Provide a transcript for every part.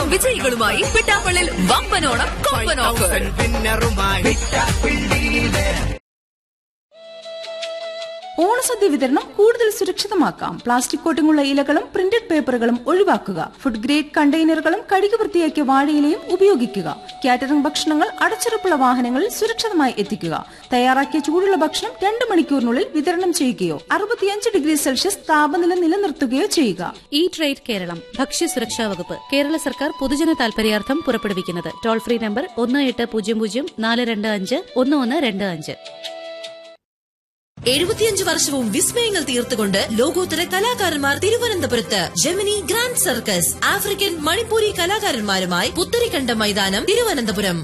വിജയികളുമായി പിട്ടാപ്പള്ളിൽ വമ്പനോണം കൊമ്പൻ ഓഫർ ഓണസദ്യ വിതരണം കൂടുതൽ സുരക്ഷിതമാക്കാം പ്ലാസ്റ്റിക് കോട്ടിങ്ങുള്ള ഇലകളും പ്രിന്റഡ് പേപ്പറുകളും ഒഴിവാക്കുക ഫുഡ് ഗ്രേഡ് കണ്ടെയ്നറുകളും കഴുകി വൃത്തിയാക്കിയ വാഴയിലയും ഉപയോഗിക്കുക കാറ്ററിംഗ് ഭക്ഷണങ്ങൾ അടച്ചുറപ്പുള്ള വാഹനങ്ങളിൽ സുരക്ഷിതമായി എത്തിക്കുക തയ്യാറാക്കിയ ചൂടുള്ള ഭക്ഷണം രണ്ട് മണിക്കൂറിനുള്ളിൽ വിതരണം ചെയ്യുകയോ അറുപത്തിയഞ്ച് ഡിഗ്രി സെൽഷ്യസ് താപനില നിലനിർത്തുകയോ ചെയ്യുക ഈ ട്രേഡ് കേരളം ഭക്ഷ്യസുരക്ഷാ വകുപ്പ് കേരള സർക്കാർ പൊതുജന താൽപര്യാർത്ഥം പുറപ്പെടുവിക്കുന്നത് ടോൾ ഫ്രീ നമ്പർ ഒന്ന് എട്ട് പൂജ്യം പൂജ്യം നാല് രണ്ട് അഞ്ച് ഒന്ന് ഒന്ന് രണ്ട് അഞ്ച് എഴുപത്തിയഞ്ച് വർഷവും വിസ്മയങ്ങൾ തീർത്തുകൊണ്ട് ലോകോത്തര കലാകാരന്മാർ തിരുവനന്തപുരത്ത് Gemini grand circus African Manipuri കലാകാരന്മാരുമായി പുത്തരിക്കണ്ട മൈതാനം തിരുവനന്തപുരം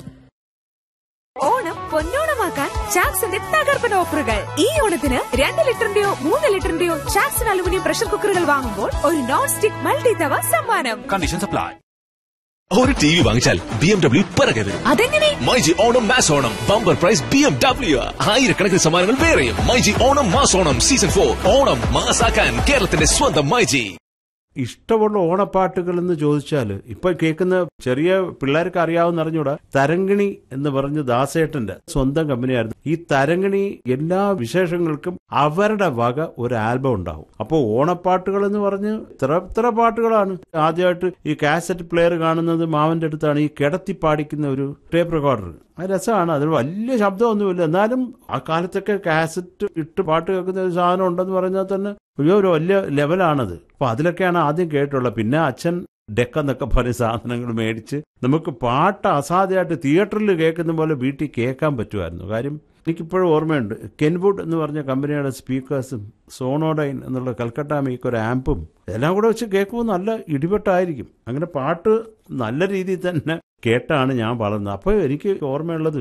ഓണം പൊന്നോണമാക്കാൻ ചാക്സിന്റെ തകർപ്പൻ ഓഫറുകൾ ഈ ഓണത്തിന് രണ്ട് ലിറ്ററിന്റെയോ മൂന്ന് ലിറ്ററിന്റെയോ ചാക്സൺ അലുമിനിയം പ്രഷർ കുക്കറുകൾ വാങ്ങുമ്പോൾ ഒരു നോൺ സ്റ്റിക് മൾട്ടി തവ സമ്മാനം കണ്ടീഷൻസ് അപ്ലൈ ഒരു ടി വി വാങ്ങിച്ചാൽ ബി എം ഡബ്ല്യു പിറകരുത് അതെങ്ങനെ myG Onam mass Onam bumper prize B M W ആയിരക്കണക്കിന് സമ്മാനങ്ങൾ വേറെയും myG Onam mass Onam season for Onam മാസാക്കാൻ കേരളത്തിന്റെ സ്വന്തം മൈജി ഇഷ്ടമുള്ള ഓണപ്പാട്ടുകൾ എന്ന് ചോദിച്ചാൽ ഇപ്പൊ കേൾക്കുന്ന ചെറിയ പിള്ളേർക്ക് അറിയാവുന്ന അറിഞ്ഞൂടാ തരങ്കിണി എന്ന് പറഞ്ഞ് ദാസേട്ടന്റെ സ്വന്തം കമ്പനിയായിരുന്നു ഈ തരങ്കിണി എല്ലാ വിശേഷങ്ങൾക്കും അവരുടെ വക ഒരു ആൽബം ഉണ്ടാവും അപ്പോൾ ഓണപ്പാട്ടുകൾ എന്ന് പറഞ്ഞ് ഇത്ര ഇത്ര പാട്ടുകളാണ് ആദ്യമായിട്ട് ഈ കാസറ്റ് പ്ലെയർ കാണുന്നത് മാവന്റെ അടുത്താണ് ഈ കിടത്തി പാടിക്കുന്ന ഒരു ടേപ്പ് റെക്കോർഡർ അത് രസമാണ് അതിന് വലിയ ശബ്ദമൊന്നുമില്ല എന്നാലും ആ കാലത്തൊക്കെ കാസറ്റ് ഇട്ട് പാട്ട് കേൾക്കുന്ന ഒരു സാധനം ഉണ്ടെന്ന് പറഞ്ഞാൽ തന്നെ അയ്യോ ഒരു വലിയ ലെവലാണത് അപ്പൊ അതിലൊക്കെയാണ് ആദ്യം കേട്ടുള്ളത് പിന്നെ അച്ഛൻ ഡെക്ക് എന്നൊക്കെ പറഞ്ഞ സാധനങ്ങൾ മേടിച്ച് നമുക്ക് പാട്ട് അസാധ്യമായിട്ട് തിയേറ്ററിൽ കേൾക്കുന്ന പോലെ വീട്ടിൽ കേൾക്കാൻ പറ്റുമായിരുന്നു കാര്യം എനിക്കിപ്പോഴും ഓർമ്മയുണ്ട് കെൻവുഡ് എന്ന് പറഞ്ഞ കമ്പനിയുടെ സ്പീക്കേഴ്സും സോണോഡൈൻ എന്നുള്ള കൽക്കട്ട മീക്ക് ഒരു ആമ്പും എല്ലാം കൂടെ വെച്ച് കേൾക്കുമ്പോൾ നല്ല ഇടിപെട്ടായിരിക്കും അങ്ങനെ പാട്ട് നല്ല രീതിയിൽ തന്നെ കേട്ടാണ് ഞാൻ വളർന്നത് അപ്പോൾ എനിക്ക് ഓർമ്മയുള്ളത്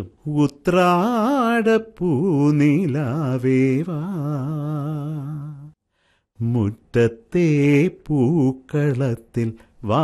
ഉത്രാടപ്പൂനിലാവേവാ മുറ്റത്തെ പൂക്കളത്തിൽ